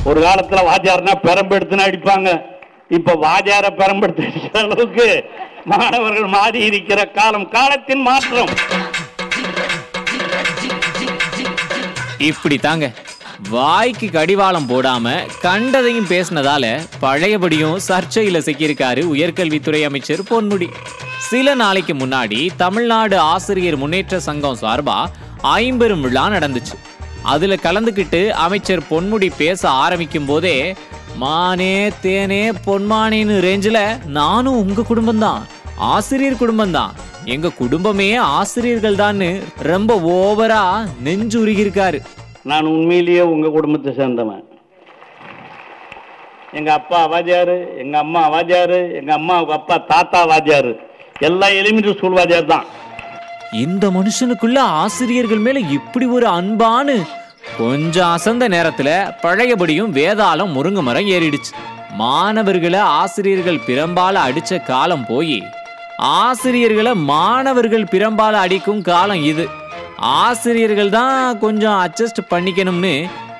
ஒரு காலத்துல வாத்தியார்னா பெரம்பெடுத்துன்னு அடிப்பாங்க இப்ப வாத்தியார பெரம்பெடுத்து அடிக்கிற அளவுக்கு மாணவர்கள் மாறி இருக்கிற காலம் காலத்தின் மாற்றம் இப்படி தாங்க வாய்க்கு கடிவாளம் போடாம கண்டதையும் பேசினதால பழையபடியும் சர்ச்சையில சிக்கியிருக்காரு உயர்கல்வித்துறை அமைச்சர் பொன்முடி சில நாளைக்கு முன்னாடி தமிழ்நாடு ஆசிரியர் முன்னேற்ற சங்கம் சார்பா ஐம்பெரும் விழா நடந்துச்சு அதுல கலந்துக்கிட்டு அமைச்சர் பொன்முடி பேச ஆரம்பிக்கும் போதே மானே தேனே பொன்மானேன்னு ரேஞ்சில் நானும் உங்க குடும்பம்தான் ஆசிரியர் குடும்பம்தான் எங்க குடும்பமே ஆசிரியர்கள் தான்னு ரொம்ப ஓவரா நெஞ்சு உருகியிருக்காரு நான் உண்மையிலேயே உங்க குடும்பத்தை சேர்ந்தவன் எங்க அப்பா வாத்தியாரு எங்க அம்மா வாத்தியாரு எங்க அம்மாவுக்கு அப்பா தாத்தா வாத்தியாரு எல்லா எலிமெண்ட்ரி ஸ்கூல் வாத்தியார் தான் இந்த மனுஷனுக்குள்ள ஆசிரியர்கள் மேல இப்படி ஒரு அன்பானு கொஞ்சம் அசந்த நேரத்துல பழையபடியும் வேதாளம் முருங்கை மரம் ஏறிடுச்சு மாணவர்களை ஆசிரியர்கள் பிரம்பால அடிச்ச காலம் போய் ஆசிரியர்களை மாணவர்கள் பிரம்பால அடிக்கும் காலம் இது ஆசிரியர்கள் தான் கொஞ்சம் அட்ஜஸ்ட் பண்ணிக்கணும்னு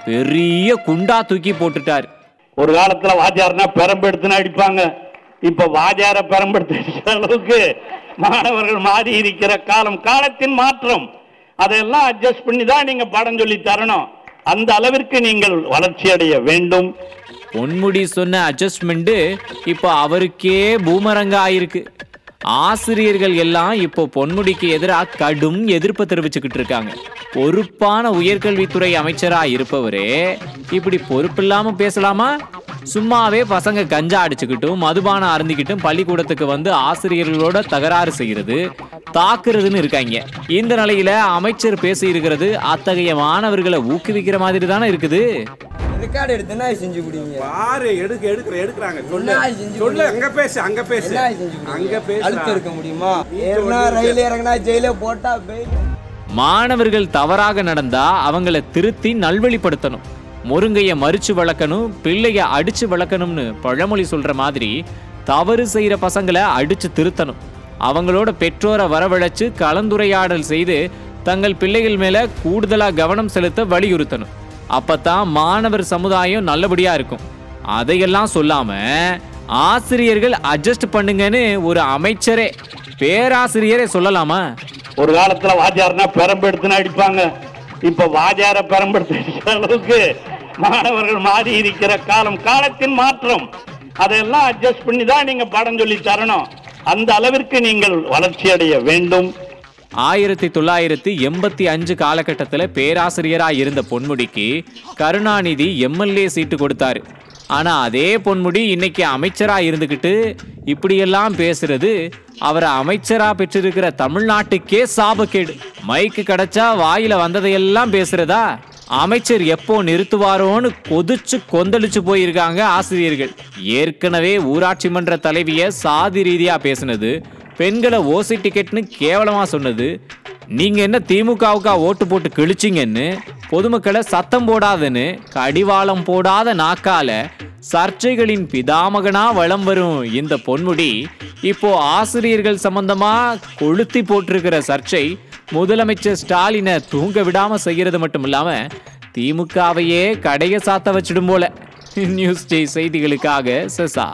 பெரிய குண்டா தூக்கி போட்டுட்டாரு ஒரு காலத்துல வாத்தியார்னா பெரம்பெடுத்துன்னு அடிப்பாங்க இப்ப வாத்தியார பெரம்பெடுத்து அடிக்கிற அளவுக்கு மாணவர்கள் மாறி இருக்கிற காலம் காலத்தின் மாற்றம் அதையெல்லாம் அட்ஜஸ்ட் பண்ணி தான் நீங்க பாடம் சொல்லி தரணும் அந்த அளவிற்கு நீங்கள் வளர்ச்சி அடைய வேண்டும் பொன்முடி சொன்ன அட்ஜஸ்ட்மெண்ட் இப்போ அவருக்கே பூமரங்கா ஆயிருக்கு ஆசிரியர்கள் எல்லாம் இப்போ பொன்முடிக்கு எதிராக கடும் எதிர்ப்பு தெரிவிச்சுக்கிட்டு இருக்காங்க பொறுப்பான உயர்கல்வித்துறை அமைச்சரா இருப்பவரே இப்படி பொறுப்பில்லாம பேசலாமா சும்மாவே பசங்க கஞ்சா அடிச்சுக்கிட்டும் மதுபானம் அருந்திக்கிட்டும் பள்ளிக்கூடத்துக்கு வந்து ஆசிரியர்களோட தகராறு செய்யறது தாக்குறதுன்னு இருக்காங்க இந்த நிலையில அமைச்சர் பேசி இருக்கிறது அத்தகைய மாணவர்களை ஊக்குவிக்கிற மாதிரி தானே இருக்குது ரெக்கார்டு எடுத்து என்ன செஞ்சு குடிங்க பாரு எடுக்க எடுக்கிற எடுக்கிறாங்க சொல்லு என்ன செஞ்சு சொல்லு கொடுங்க? அங்க பேசு அங்க பேசு என்ன செஞ்சு குடிங்க? அங்க பேசு அழுத்தம் இருக்க முடியுமா ஏறினா ரயில் இறங்கினா ஜெயில போட்டா பெயில் மாணவர்கள் தவறாக நடந்தா அவங்கள திருத்தி நல்வழிப்படுத்தணும் முருங்கைய மறிச்சு வளர்க்கணும் பிள்ளைய அடிச்சு வளர்க்கணும்னு பழமொழி சொல்ற மாதிரி தவறு செய்யற பசங்களை அடிச்சு திருத்தணும் அவங்களோட பெற்றோரை வரவழைச்சு கலந்துரையாடல் செய்து தங்கள் பிள்ளைகள் மேல கூடுதலா கவனம் செலுத்த வலியுறுத்தணும் அப்பதான் மாணவர் சமுதாயம் நல்லபடியா இருக்கும் அதையெல்லாம் சொல்லாம ஆசிரியர்கள் அட்ஜஸ்ட் பண்ணுங்கன்னு ஒரு அமைச்சரே பேராசிரியரே சொல்லலாமா ஒரு காலத்துல வாத்தியார்னா பெரம்பெடுத்துன்னு அடிப்பாங்க இப்ப வாத்தியார பெரம்பெடுத்து அடிக்கிற அளவுக்கு மாணவர்கள் மாறி இருக்கிற காலம் காலத்தின் மாற்றம் அதையெல்லாம் அட்ஜஸ்ட் பண்ணி தான் நீங்க பாடம் சொல்லி தரணும் அந்த அளவிற்கு நீங்கள் வளர்ச்சி அடைய வேண்டும் ஆயிரத்தி தொள்ளாயிரத்தி எண்பத்தி அஞ்சு காலகட்டத்தில் பேராசிரியரா இருந்த பொன்முடிக்கு கருணாநிதி எம்எல்ஏ சீட்டு கொடுத்தாரு ஆனா அதே பொன்முடி இன்னைக்கு அமைச்சரா இருந்துகிட்டு இப்படியெல்லாம் பேசுறது அவரை அமைச்சரா பெற்றிருக்கிற தமிழ்நாட்டுக்கே சாபக்கேடு மைக்கு கிடைச்சா வாயில வந்ததையெல்லாம் பேசுறதா அமைச்சர் எப்போ நிறுத்துவாரோன்னு கொதிச்சு கொந்தளிச்சு போயிருக்காங்க ஆசிரியர்கள் ஏற்கனவே ஊராட்சி மன்ற தலைவிய சாதி ரீதியா பேசுனது பெண்களை ஓசி டிக்கெட்னு கேவலமா சொன்னது நீங்க என்ன திமுகவுக்கா ஓட்டு போட்டு கிழிச்சிங்கன்னு பொதுமக்களை சத்தம் போடாதுன்னு கடிவாளம் போடாத நாக்கால சர்ச்சைகளின் பிதாமகனா வலம் வரும் இந்த பொன்முடி இப்போ ஆசிரியர்கள் சம்பந்தமா கொளுத்தி போட்டிருக்கிற சர்ச்சை முதலமைச்சர் ஸ்டாலினை தூங்க விடாம செய்யறது மட்டும் இல்லாம திமுகவையே கடைய சாத்த வச்சிடும் போல நியூஸ் ஜே செய்திகளுக்காக செசா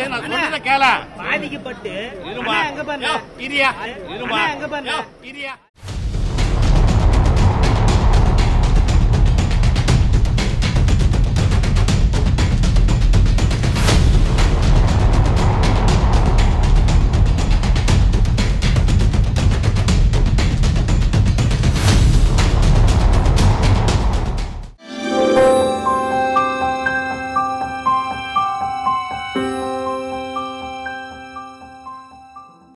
பாதிக்கப்பட்டு அங்க பாருங்க